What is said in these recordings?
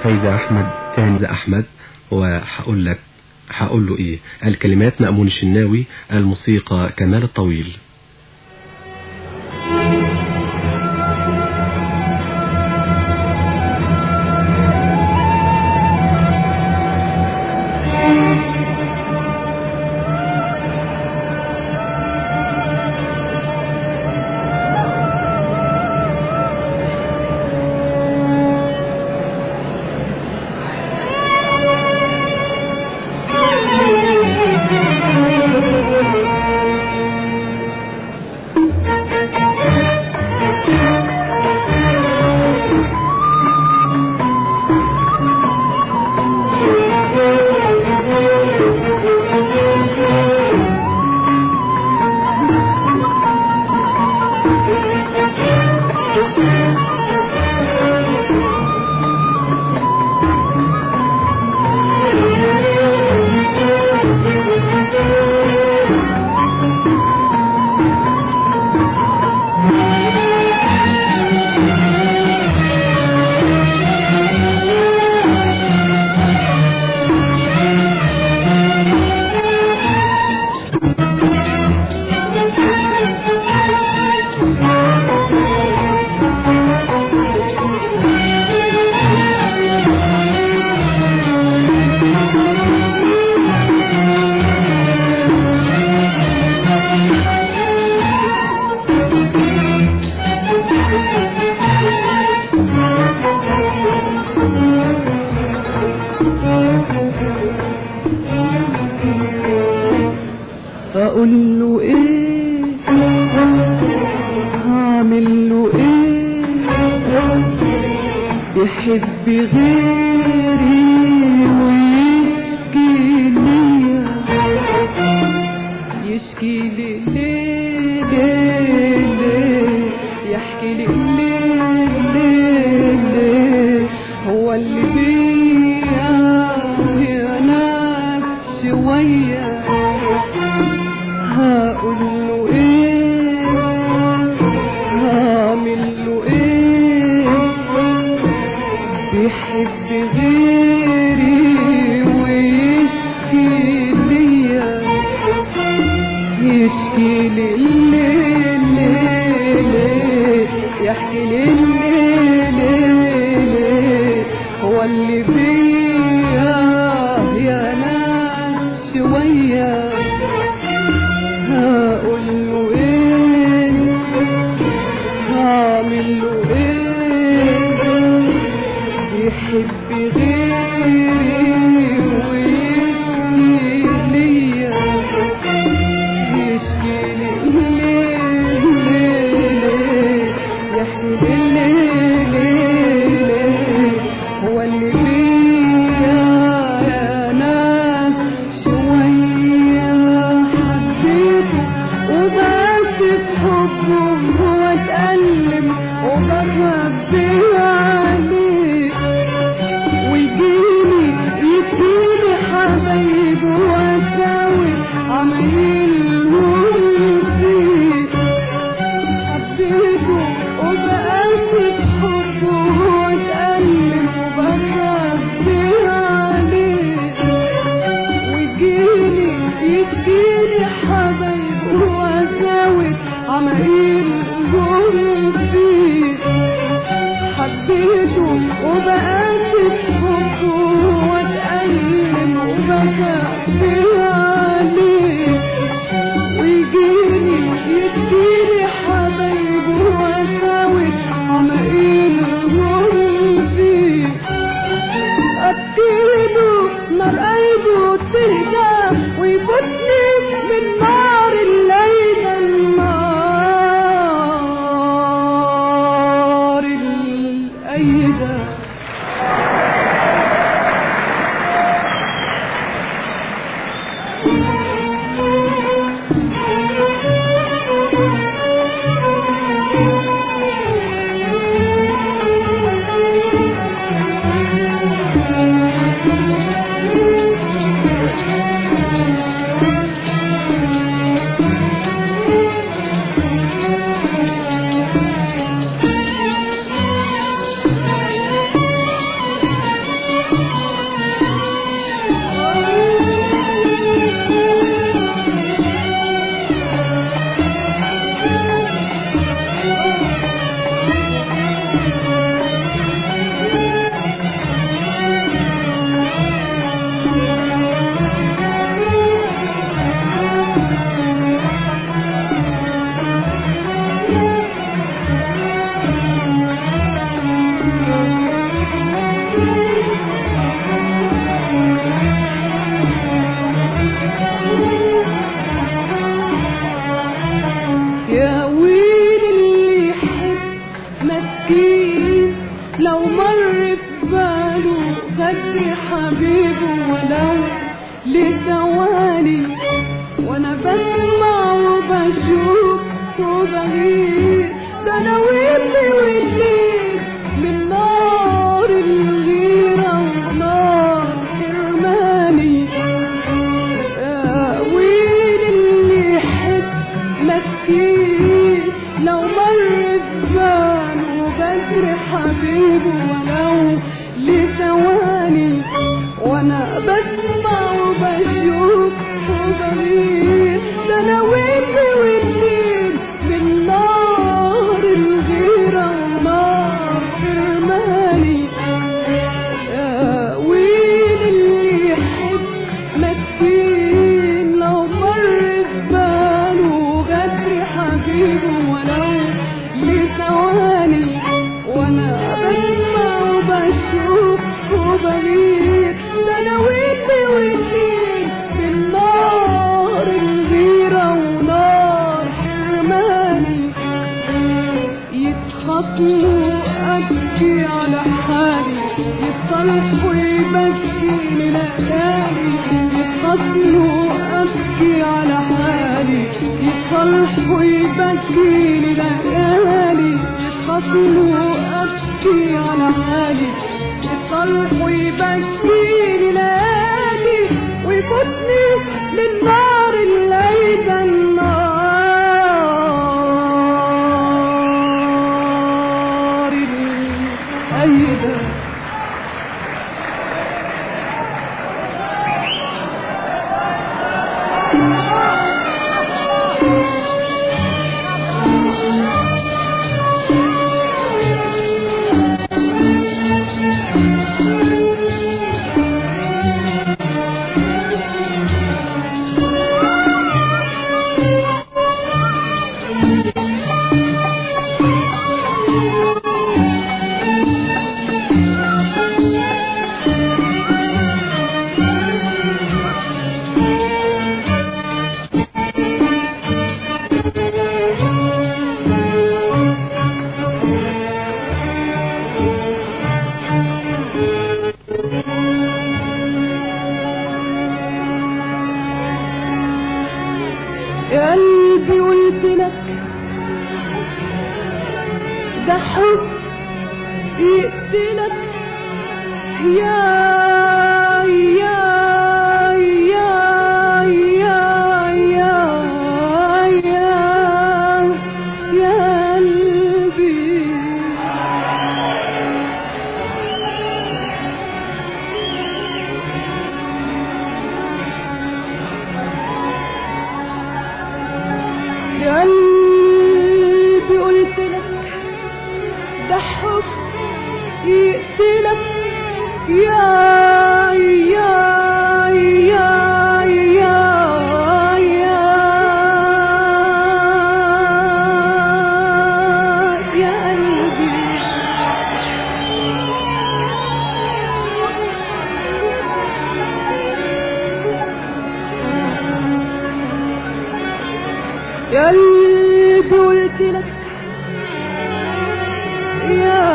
فايزة أحمد تاني أحمد وهقول لك هقول له إيه الكلمات مأمون الشناوي الموسيقى كمال الطويل اقول له ايه هعمل له ايه يحب غيري ويشكي ليا يشكي لي ليه ليه ليه يحكي لي ليه ليه ليه هو اللي بيا يا ناس شويه هقول له ايه هعمل له ايه بيحب غيري ويشكي ليا يشكي لي ليه ليه ليه يحكي لي ليه ليه ليه هو اللي بيا يا ناس شويه هقول له ايه هعمل له ايه يحب غيري ويشكي ليا يشكي لي ليه ليه ليه يحكي لي ليه ليه ليه هو اللي بيا يا ناس شويه مسكين لو مر في باله غدر حبيبه ولو لثواني وانا بسمع وبشوف وبغير ده انا ويلي ويلي من نار الغيرة ونار حرماني آه، ويلي اللي يحب مسكين لو مر بباله غدر حبيبه ولو لثواني وانا بسمع وبشوف وبغير ده انا ويلي ويلي من نار الغيرة ونار حرماني يا ويل اللي يحب مسكين لو مر بباله غدر حبيبه ولو لثواني وانا بسمع وبشوف وبغير ده انا ويلي ويلي من نار الغيرة ونار حرماني يتخطوا أبكي على حالي يتصرفوا يبكي ليالي يتخطوا أبكي على حالي يتصرفوا يبكي ليالي يتخطوا أبكي على حالي يتصرفوا يبكي ليالي ويفوتني للنار الليلة النار الأيدة يا قلبي قلت لك ده حب يقتلك يا يا يا يا يا يا يا قلبي يا قلبي قلت لك ده حب يقتلك يا يا يا يا يا يا قلبي يا قلبي قلت لك يا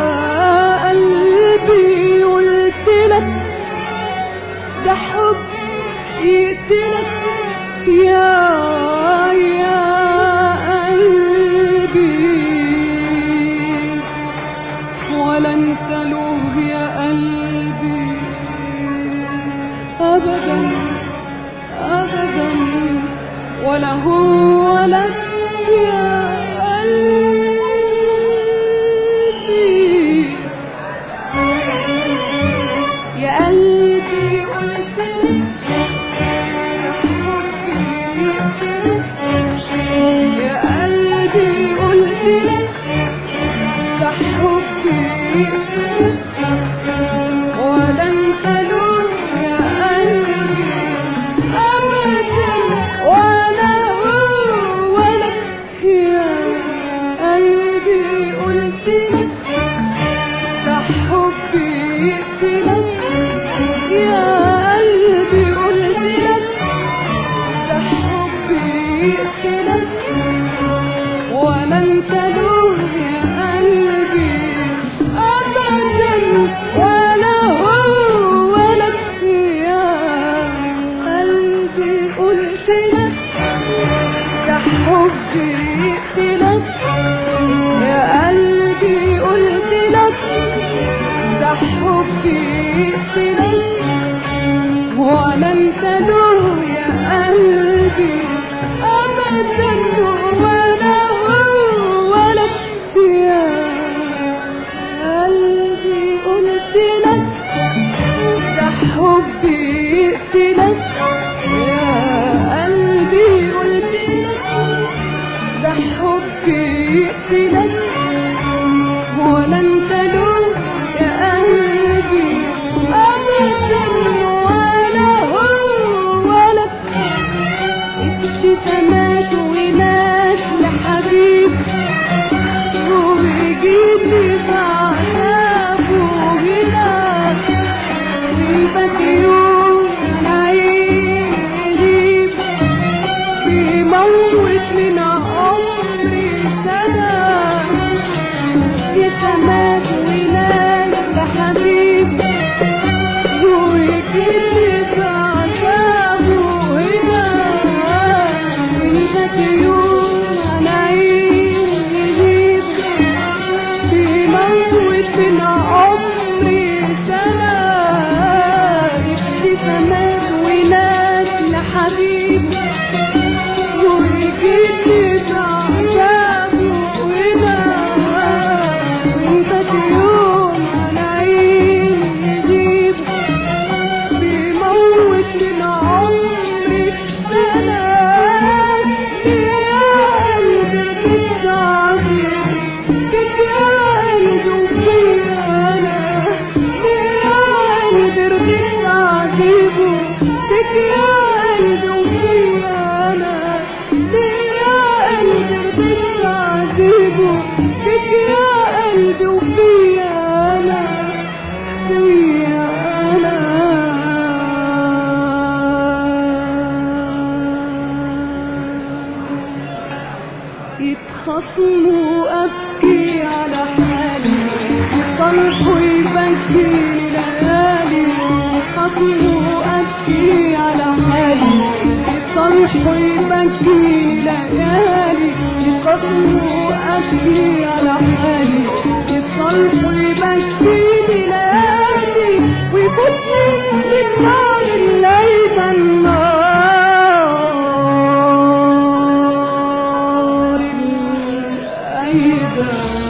قلبي قلت لك ده حب يقتلك يا يا قلبي ولا انت له يا قلبي ابدا ابدا ولا هو لك يا قلبي يا قلبي قلت لك يا قلبي قلت لك ده حبي ولا انت له يا قلبي ابدا ولا هو لك يا قلبي قلت لك ده حبي يقتلك يا قلبي قلت لك ده حبي يقتلك ولا انت له يا قلبي حبي يقتلك ولا انت له يا قلبي ابدا ولا هو ولا يا قلبي قلت لك ده حبي يقتلك يا قلبي قلت لك ده حبي يقتلك ولا انت له يا قلبي ابدا ولا هو ولا ابتسامات وناس لحبيب وبيجيب لي بعذابه هنا ويبكي يوم عيني بيموت من عمري سنة ابتسامات وناس لحبيب ويجيب لي بعذابه هنا ويبكي يوم عيني بيموت من عمري سنة ابتسامات وناس لحبيب ويجيب لي بعذابه هنا ويبات يوم على عيني يجيب بيموت من عمري سنة يا قلبي بتعذب بك يا قلبي وفيا أنا يا قلبي رضيت أعذبه بك يا قلبي وفيا أنا يا قلبي رضيت أعذبه بك يا قلبي وفيا أنا ويا أنا يتخصموا أبكي على حالي يصلحوا يبكي ليالي يتخصموا أبكي على حالي يصلحوا يبكي ليالي يتخصموا أبكي على حالي يصلحوا يبكي ليالي ويبكي للنار الليل النار الأيضا